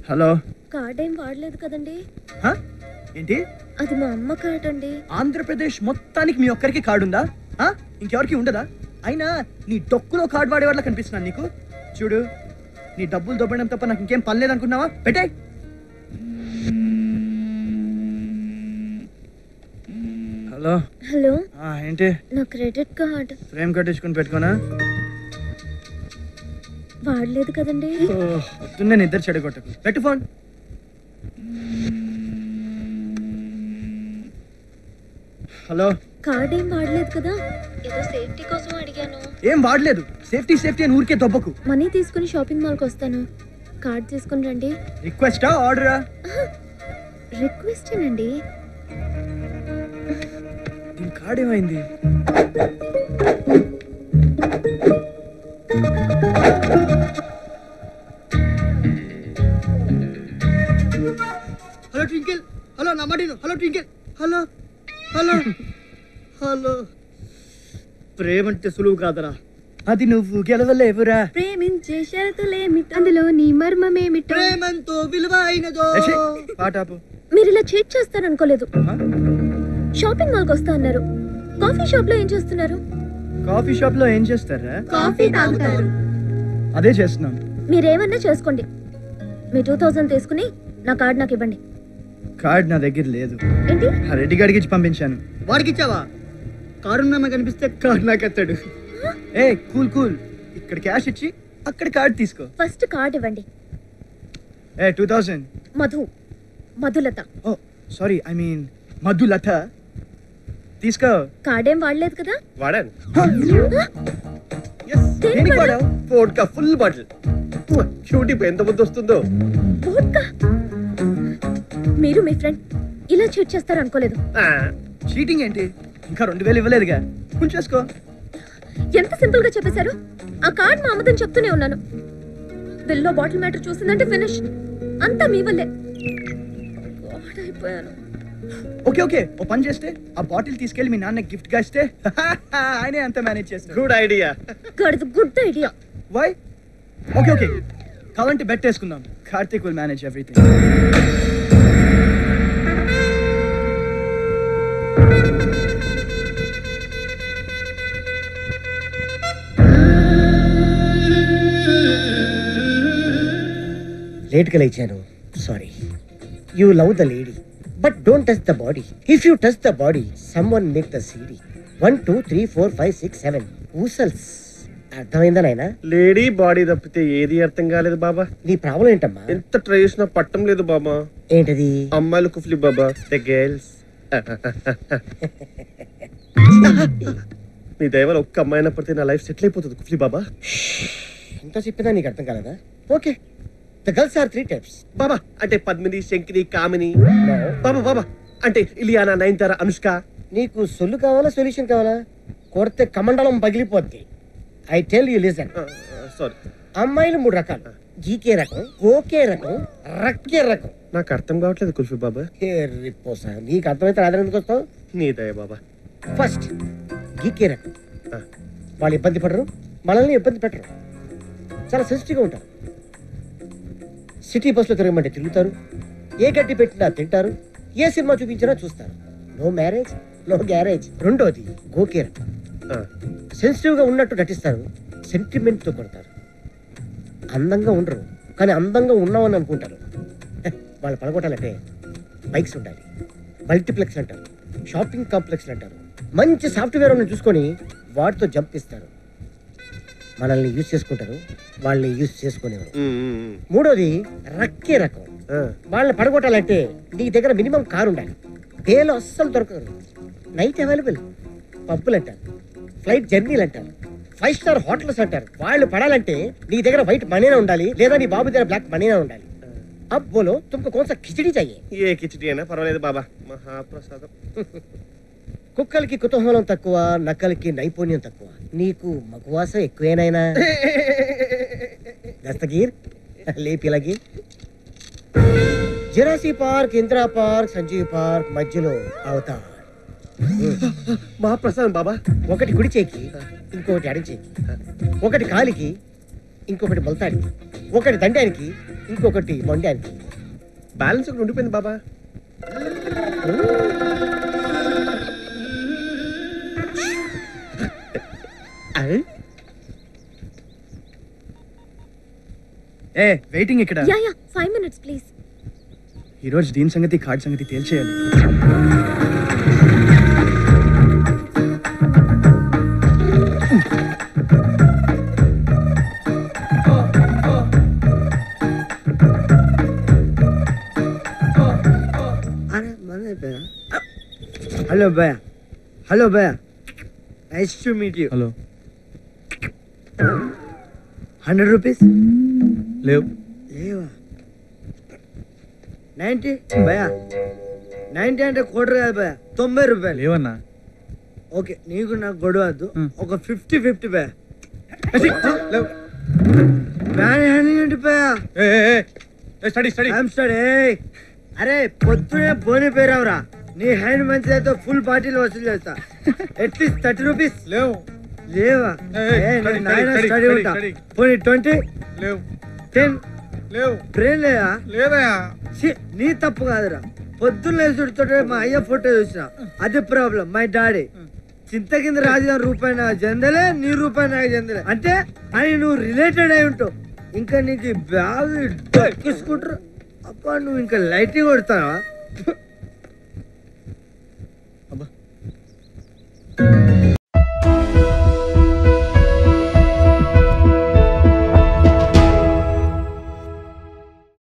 Hello card ఏం వాడలేదు కదండి హ? ఏంటి అది మా అమ్మ కార్డ్ అండి ఆంధ్రప్రదేశ్ మొత్తానికి మీ ఒక్కరికి కార్డు ఉందా ఆ? ఇంకెవరికి ఉండదా అయినా నీ డొక్కులో కార్డు వాడేవాళ్ళ కనిపిస్తున్నాను నీకు చూడు నీ డబ్బులు దొబ్బడం తప్ప నాకు ఇంకేం పని లేదనుకున్నావా పెట్టే హలో హలో ఆ, ఏంటి నా క్రెడిట్ కార్డ్ ఫ్రేమ్ కట్టించుకుని పెట్టుకోనా వాడలేదు కదండి ఓ, పొద్దున్నే నిద్ర చెడగొట్టకు పెట్టు ఫోన్ హలో కార్డ్ ఏం వాడలేదు కదా ఏదో సేఫ్టీ కోసం అడిగాను ఏం వాడలేదు సేఫ్టీ సేఫ్టీ అని ఊరికే దొబ్బకు మనీ తీసుకుని షాపింగ్ మాల్కి వస్తాను కార్డ్ తీసుకుని రండి రిక్వెస్టా ఆర్డరా రిక్వెస్ట్ అండి దీని కార్డ్ ఏమైంది హలో ట్వింకిల్ హలో నమ్మడిను hello twinkle hello hello hello ప్రేమ అంటే సులువు కాదరా అది నువ్వు గెలవలేవురా ప్రేమించే షరతులేమిటి అందులో నీ మర్మమేమిటో ప్రేమంతో విలువైనదో ఏ ఛీ, పాట ఆపు మీరు ఇలా చేట్ చేస్తారనుకోలేదు ఆ? షాపింగ్ మాల్కి వస్తా అన్నారు కాఫీ షాప్ లో ఏం చేస్తున్నారు కాఫీ షాప్ లో ఏం చేస్తారా కాఫీ తాగుతారు అదే చేస్తున్నాం మీరేమన్నా చేసుకోండి మీ టూ థౌజండ్ తీసుకుని నా కార్డ్ నాకు ఇవ్వండి కార్డ్ నా దగ్గర లేదు ఏంటి ఆ రెడ్డి గారికి ఇచ్చి పంపించాను వాడికి ఇచ్చావా కారున్నామ కనిపిస్తే కారు నాకు ఎత్తాడు ఏ కూల్ కూల్ ఇక్కడ క్యాష్ ఇచ్చి అక్కడ కార్డ్ తీసుకో ఫస్ట్ కార్డ్ ఇవ్వండి ఏ two thousand Madhu Madhulatha oh sorry I mean Madhulatha తీసుకో కార్డ్ ఏం వాడలేదు కదా వాడాను దేనికి వాడావు వోడ్కా ఫుల్ బాటిల్ క్యూటీ ఎంత ముద్దు వస్తుందో వోడ్కా. మీరు మీ ఫ్రెండ్ ఇలా చీట్ చేస్తారు అనుకోలేదు ఆ, చీటింగ్ ఏంటి ఇంకా రెండు వేలు ఇవ్వలేదుగా ఉంచేసుకో ఎంత సింపుల్ గా చెప్పేశారు ఆ కార్డ్ మా అమ్మదని చెప్తూనే ఉన్నాను బిల్లో బాటిల్ మ్యాటర్ చూసిందంటే ఫినిష్ అంతా మీ వల్లే God, అయిపోయాను ఓకే ఓకే ఓ పని చేస్తే ఆ బాటిల్ తీసుకెళ్లి మీ నాన్న గిఫ్ట్ గా ఇస్తే ఆయనే అంత మేనేజ్ చేస్తాడు గుడ్ ఐడియా గడిది good idea why okay okay కావాలంటే బెట్ వేసుకుందాం కార్తీక్ విల్ మేనేజ్ ఎవ్రీథింగ్ లేట్గా లేచాను sorry you love the lady but don't touch the body if you touch the body someone make the CD one two three four five six seven ఊసల్స్ అర్థమైందా నాయనా lady body తప్పితే ఏది అర్థం కాలేదు బాబా నీ ప్రాబ్లం ఏంటమ్మా ఎంత ట్రై చేసినా పట్టం లేదు బాబా ఏంటది అమ్మాయిలు కుఫ్లీ బాబా ద గర్ల్స్ నీ దయవల్ల ఒక్క అమ్మాయిన పడితే నా లైఫ్ సెటిల్ అయిపోతుంది కుఫ్లీ బాబా ఎంత చెప్పినా నీకు అర్థం కాలేదా okay the girls are three types బాబా అంటే పద్మిని శంకిని కామిని బాబా బాబా అంటే ఇలియానా నయనతార అనుష్క నీకు సొల్లు కావాలా సొల్యూషన్ కావాలా కొడితే కమండలం పగిలిపోద్ది I tell you listen sorry అమ్మాయిలు మూడు రకాలు జీకే రకం ఓకే రకం రక్కే రకం నాకు అర్థం కావట్లేదు కుల్ఫీ బాబా ఏ రిపోసా నీకు అర్థమైతే రాదని ఎందుకు వస్తావు నీ దయ బాబా ఫస్ట్ గీకే రకం ఆ. వాళ్ళు ఇబ్బంది పడరు మనల్ని ఇబ్బంది పెట్టరు చాలా సెన్సిటివ్గా ఉంటారు సిటీ బస్సులో తిరగమంటే తిరుగుతారు ఏ గడ్డి పెట్టినా తింటారు ఏ సినిమా చూపించినా చూస్తారు నో మ్యారేజ్ నో గ్యారేజ్ రెండోది గోకే రకం ఆ, సెన్సిటివ్గా ఉన్నట్టు నటిస్తారు సెంటిమెంట్తో కొడతారు అందంగా ఉండరు కానీ అందంగా ఉన్నామని అనుకుంటారు హె, వాళ్ళు పడగొట్టాలంటే బైక్స్ ఉండాలి మల్టీప్లెక్స్ అంటారు షాపింగ్ కాంప్లెక్స్ అంటారు మంచి సాఫ్ట్వేర్ ఉన్న చూసుకొని వాటితో జంప్ ఇస్తారు మనల్ని యూజ్ చేసుకుంటారు వాళ్ళని యూజ్ చేసుకునేవారు ఉమ్, ఉమ్, ఉమ్. మూడోది రక్కే రకం ఆ, వాళ్ళని పడగొట్టాలంటే నీ దగ్గర మినిమం కారు ఉండాలి డేలో అస్సలు దొరకదు నైట్ అవైలబుల్ పబ్బులు అంటారు ఫ్లైట్ జర్నీలు అంటారు ఫైవ్ స్టార్ హోటల్స్ అంటారు వాళ్ళు పడాలంటే నీ దగ్గర వైట్ మనీనే ఉండాలి లేదా నీ బాబు దగ్గర బ్లాక్ మనీనే ఉండాలి అబ్ బోలో తుమ్కు కోన్ సా ఖిచడి చాయే ఏ కిచడి అయినా పర్వాలేదు బాబా మహాప్రసాదం కుక్కలకి కుతూహలం తక్కువ నక్కలకి నైపుణ్యం తక్కువ నీకు మగువాస ఎక్కువేనైనా దస్తగీర్ లేపిలగి జరాసీ park Indira park Sanjeev park మధ్యలో అవతార్ మహాప్రసాదం బాబా ఒకటి కుడి చేకి ఇంకొకటి ఎడం చేకి ఒకటి కాలికి ఇంకొకటి మొలతానికి ఒకటి దండానికి ఇంకొకటి మొండానికి బ్యాలెన్స్ ఒకటి ఉండిపోయింది బాబా అరే ఏ వెయిటింగ్ ఇక్కడ yeah yeah five minutes please ఈ రోజు దీని సంగతి కార్డ్ సంగతి తేల్చేయాలి అరే మన అయిపోయా హలో భయ హలో భయ nice to meet you hello hundred rupees లేవు లేవా నైంటీ భయ నైంటీ అంటే కోటర్ కాదు భయ తొంభై రూపాయలు లేవన్నా ఓకే నీకు నాకు గొడవ వద్దు Hmm. ఒక ఫిఫ్టీ ఫిఫ్టీ భయ బ్యాన్ హ్యాండింగ్ ఏంటి భయ స్టడీ స్టడీ ఐఎమ్ స్టడీ అరే పొద్దునే బోని పేరావురా నీ హ్యాండ్ మంచి అయితే ఫుల్ బాటిల్ వసూలు చేస్తా అట్లీస్ట్ థర్టీ రూపీస్ లేవు లేవా ఏయ్, ఏ, study, నేను నాయనా study, స్టడీ study, ఉంటా study. పోనీ ట్వంటీ లేవు టెన్ లేవు బ్రెయిన్ లేదా లేదయా ఛీ, నీ తప్పు కాదురా పొద్దున్న లేచుడుతోటే మా అయ్య ఫోటో చూసిన అది ప్రాబ్లం మై డాడీ చింత కింద రాజుగారి రూపాయి నాకు చెందలే నీ రూపాయి నాకు చెందలే అంటే అని నువ్వు రిలేటెడ్ అయి ఉంటావు ఇంకా నీకు ఈ బ్యాగ్ డొక్కేసుకుంటారు అబ్బా నువ్వు ఇంకా లైటింగ్ కొడతావా అబ్బా